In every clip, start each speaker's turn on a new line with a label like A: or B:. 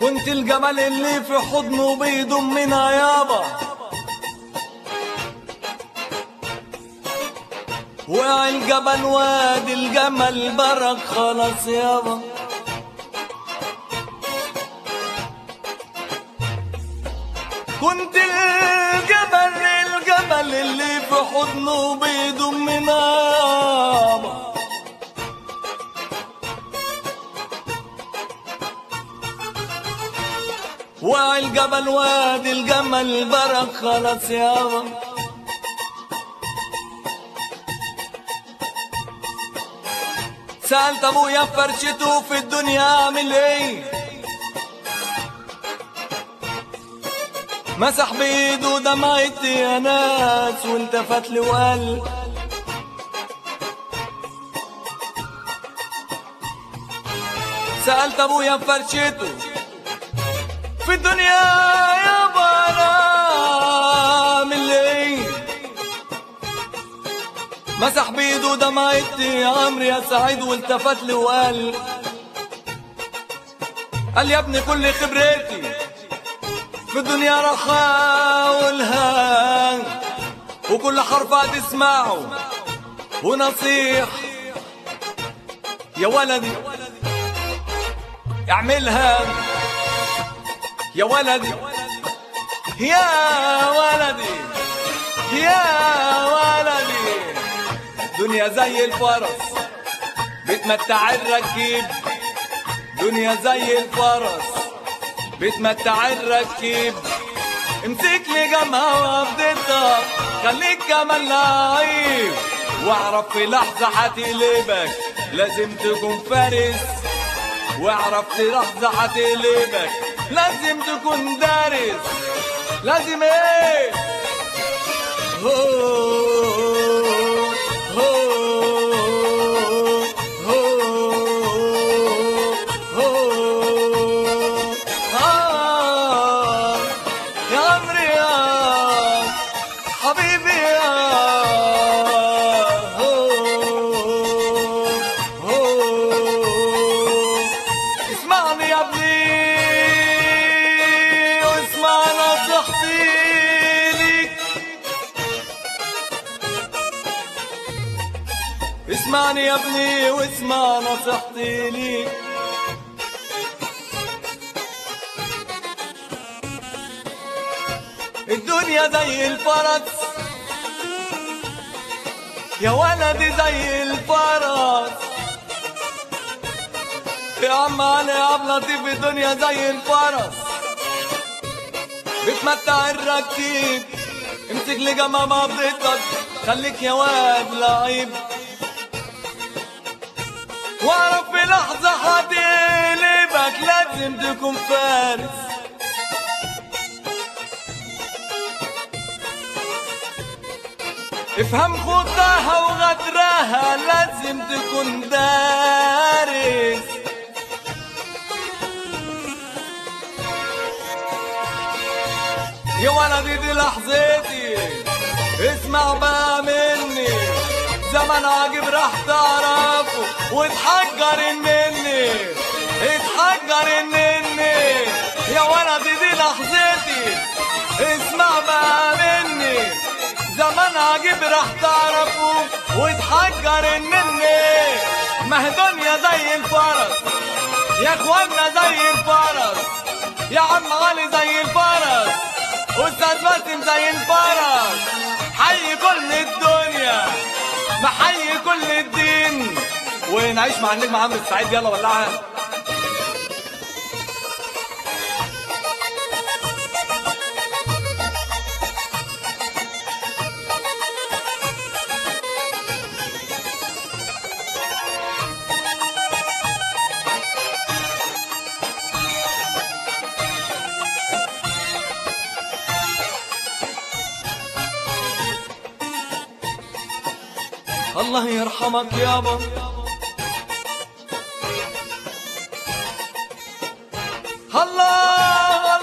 A: كنت الجمل اللي في حضنه بيضمنا يابا وقع الجبل وادي الجمل برك خلاص يابا كنت الجبل الجبل اللي في حضنه بيضمنا يابا وقع الجبل وادي الجمل برك خلاص يابا سألت ابويا فرشته في الدنيا اعمل ايه مسح بايده دمعتي يا ناس والتفت لي وقال سألت ابويا فرشته في الدنيا يابا انا اعمل ايه مسح بايده دمعتي يا عمري يا سعيد والتفت لي وقال قال يا ابني كل خبرتي في الدنيا راح اقولها وكل حرف هتسمعه ونصيح يا ولدي اعملها يا ولدي يا ولدي يا ولدي دنيا زي الفرس بتمتع الركيب دنيا زي الفرس بتمتع الركيب امسك لي جنبها وافضلها خليك كمان لعيب واعرف في لحظة هتقلبك لازم تكون فارس واعرف في لحظة هتقلبك لازم تكون دارس لازم ايه هو هو هو هو آه يا عمري يا حبيبي يا هو هو اسمعني يا ابني واسمع نصيحتي ليك اسمعني يا ابني واسمع نصيحتي ليك الدنيا زي الفرس يا ولدي زي الفرس يا عم علي يا عم لطيف الدنيا زي الفرس بتمتع الركيب امسك لي جنب بابتك خليك يا واد لعيب واعرف في لحظة هتقلبك لازم تكون فارس افهم خطاها وغدرها لازم تكون دارس يا ولدي دي لحظتي اسمع بقى مني زمن عجيب راح تعرفه وتحجر مني اتحجر مني يا ولدي دي لحظتي اسمع بقى مني زمان عجيب راح تعرفه وتحجر مني ما هي دنيا زي الفرس يا اخوانا زي الفرس يا عم علي زي الفرس استاذ باسم زي الفرس حي كل الدنيا محيي كل الدين ونعيش مع النجم عمرو السعيد يلا ولعها الله يرحمك يابا الله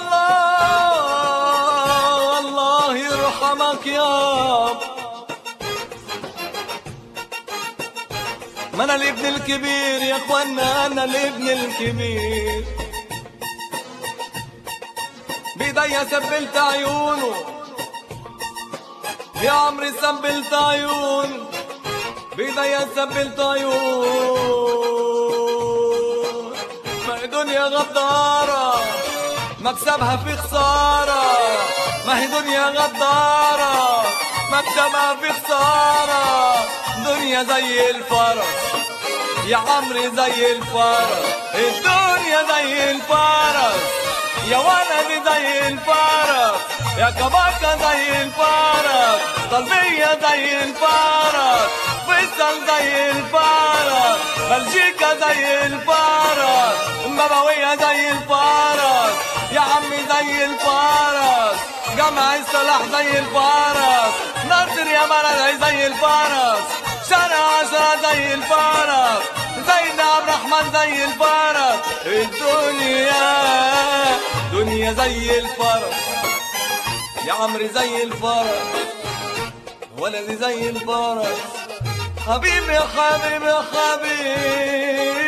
A: الله الله يرحمك يابا ما انا الابن الكبير يا اخوانا انا الابن الكبير بيديا سبلت عيونه يا عمري سبلت عيون بيديا سبلت عيون ما هي دنيا غدارة مكسبها في خسارة ما هي دنيا غدارة مكسبها في خسارة دنيا زي الفرس يا عمري زي الفرس الدنيا زي الفرس يا ولدي زي الفرس يا كباكا زي الفرس طلبية زي الفرس فيصل زي الفرس بلجيكا زي الفرس مبوية زي الفرس يا عمي زي الفرس جمع الصلاح زي الفرس ناصر يا بلد زي الفرس شارع عشرة زي الفرس زي عبد الرحمن زي الفرس الدنيا دنيا زي الفرس يا عمري زي الفرس ولدي زي الفرس حبيبي يا حبيبي يا حبيبي